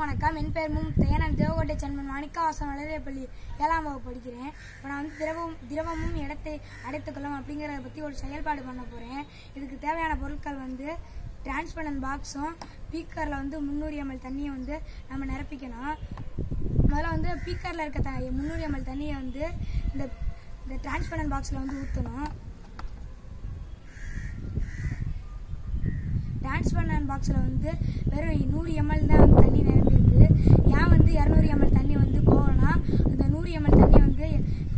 வணக்கம் என் பேர் மும்தையா நான் தேவகோட்டை சென்மன் மாணிக்கவாசன் வளரியப்பள்ளி ஏழாம் வகுப்பு படிக்கிறேன் இப்போ நான் வந்து திரவம் திரவமும் இடத்தை அடைத்துக்கொள்ளும் அப்படிங்கிறத பற்றி ஒரு செயல்பாடு பண்ண போகிறேன் இதுக்கு தேவையான பொருட்கள் வந்து டிரான்ஸ்பரண்ட் பாக்ஸும் பீக்கரில் வந்து முந்நூறு எம்எல் தண்ணியை வந்து நம்ம நிரப்பிக்கணும் முதல்ல வந்து பீக்கரில் இருக்க த முந்நூறு எம்எல் தண்ணியை வந்து இந்த இந்த டிரான்ஸ்பரண்ட் பாக்ஸில் வந்து ஊற்றணும் டிரான்ஸ்பரண்ட் பாக்ஸில் வந்து வெறும் நூறு எம்எல் தான் வந்து தண்ணி நிரம்பியிருக்கு ஏன் வந்து இரநூறு எம்எல் தண்ணி வந்து போகணும்னா அந்த நூறு எம்எல் தண்ணி வந்து